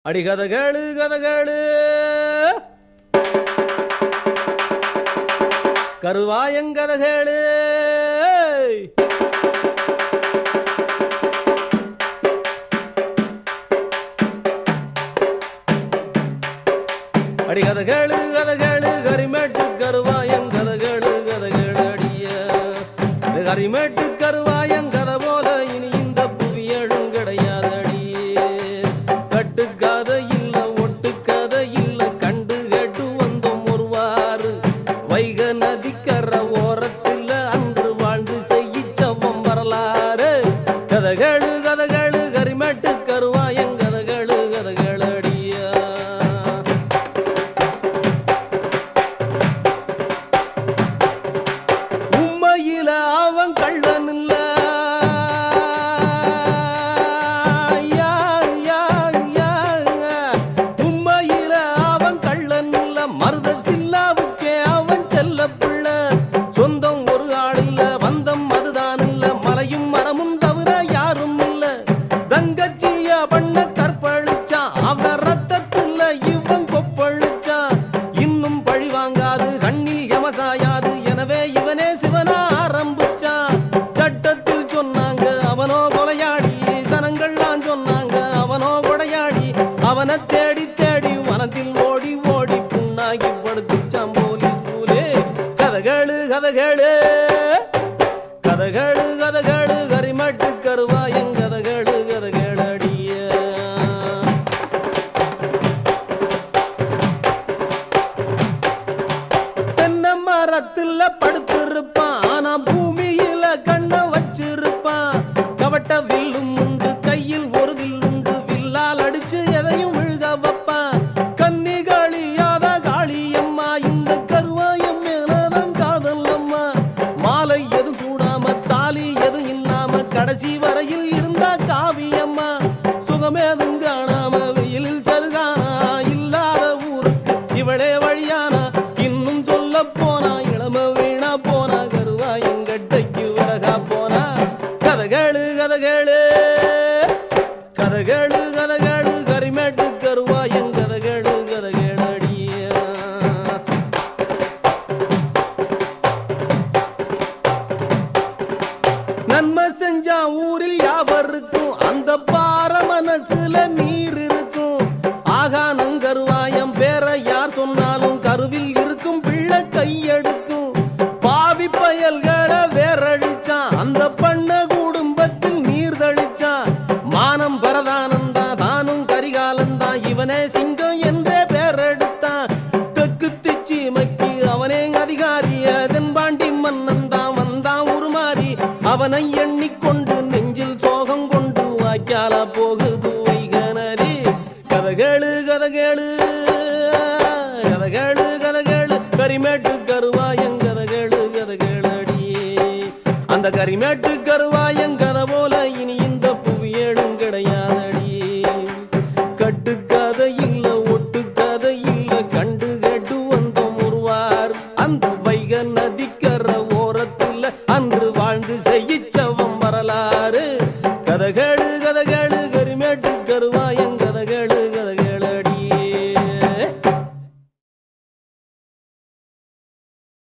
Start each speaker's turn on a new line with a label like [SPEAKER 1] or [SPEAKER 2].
[SPEAKER 1] அடி கதை கேளு கதை கேளு கருவாயங்கதை கேளு அடி கதை கேளு கதை கேளு கரிமேட்டு கருவாயங்கதை கேளு கதை கேளு அடிய இது கரிமேட்டு கருவாயங்கதை போல இனி இந்த புவியழும் கிடையாது அடியே கட்டுக்கதை இல்ல ஒட்டுக்கதை இல்ல கண்டு கேட்டு வந்தோம் ஒருவாறு வைக நதிக்கர ஓரத்தில் அன்று வாழ்ந்து செய்யிச்சவம் வரலாறு கதைகளு கதைகளு கரிமேட்டு கருவாயங்கதைகளு கதைகளு அடியா உண்மையில அவன் கள்ளன் இல்ல யா, யா, யா. உண்மையில அவன் கள்ளன் இல்ல மருத சில்லாவுக்கே அவன் செல்ல பிள்ளை சொந்தம் ஒரு ஆள் இல்ல வந்தம் அதுதான் இல்ல மலையும் மரமும் தவிர யாரும் இல்ல தங்கச்சிய பண்ண கற்பழிச்சான் அவன் ரத்தத்துல இவன் கொப்பழிச்சான் இன்னும் பழி வாங்காது கண்ணில் யமசாயாது எனவே இவனே சிவனா ஆரம்பிச்சான் சட்டத்தில் சொன்னாங்க அவனோ கொலையாடி சனங்கள்லாம் சொன்னாங்க அவனோ கொடையாடி அவனை தேடி தேடி வனத்தில் ஓடி ஓடி புண்ணாகி படுத்துச்சான் போலீஸ் பூலே கதகளு கதகளு கதகளு கதகளு கரிமட்டு கருவாயங் கதகளு கதகளு அடிய தென்னை மரத்துல படுத்திருப்பான் ஆனா பூமியில கண்ண வச்சிருப்பான் கவட்ட வில்லும் உண்டு கையில் ஒரு வில்லுண்டு வில்லால் அடிச்சு எதையும் விழுக வைப்பான் கன்னிகாளியாத காளியம்மா இந்த கருவாயம் மேலதான் காதல் அம்மா மாலை எது கூடாம தாலி எது இல்லாம கடைசி வரையில் இருந்தா காவியம்மா சுகமேதும் காணாம வெயிலில் சருகானா இல்லாத ஊருக்கு இவளே வழியானா இன்னும் சொல்ல போனா இளம வீணா போனா கருவா எங்கட்டைக்கு வரகா போனா கதகேளு கதகேளு கதகேளு கதகேளு கரிமேட்டு கருவா எங்க கதகேளு கதகேளு அடியா நன்மை செஞ்சா ஊரில் யாவருக்கும் அந்த பார மனசுல நீர் இருக்கும் ஆகா நங்கருவாயம் பேர யார் சொன்னாலும் கருவில் இருக்கும் பிள்ளை கையெடுக்கும் பாவி பயல்களை வேரழிச்சான் அந்த பண்ண குடும்பத்தில் நீர் தழிச்சான் மானம் பரதானந்தா தானும் கரிகாலந்தான் இவனே சிங்கம் என்றே பேரெடுத்தான் தெற்கு திச்சிமைக்கு அவனே அதிகாரி தென்பாண்டி மன்னன் தான் வந்தான் உருமாறி அவனை எண்ணிக்கொண்டு நெஞ்சில் சோகம் கொண்டு வாய்க்கால போகுது வைகனரி கதகேளு கதகேளு கதகேளு கதகேளு கரிமேட்டு கருவாயங் கதகேளு கதகேளு அடியே அந்த கரிமேட்டு கருவாயங் கதை போல இனி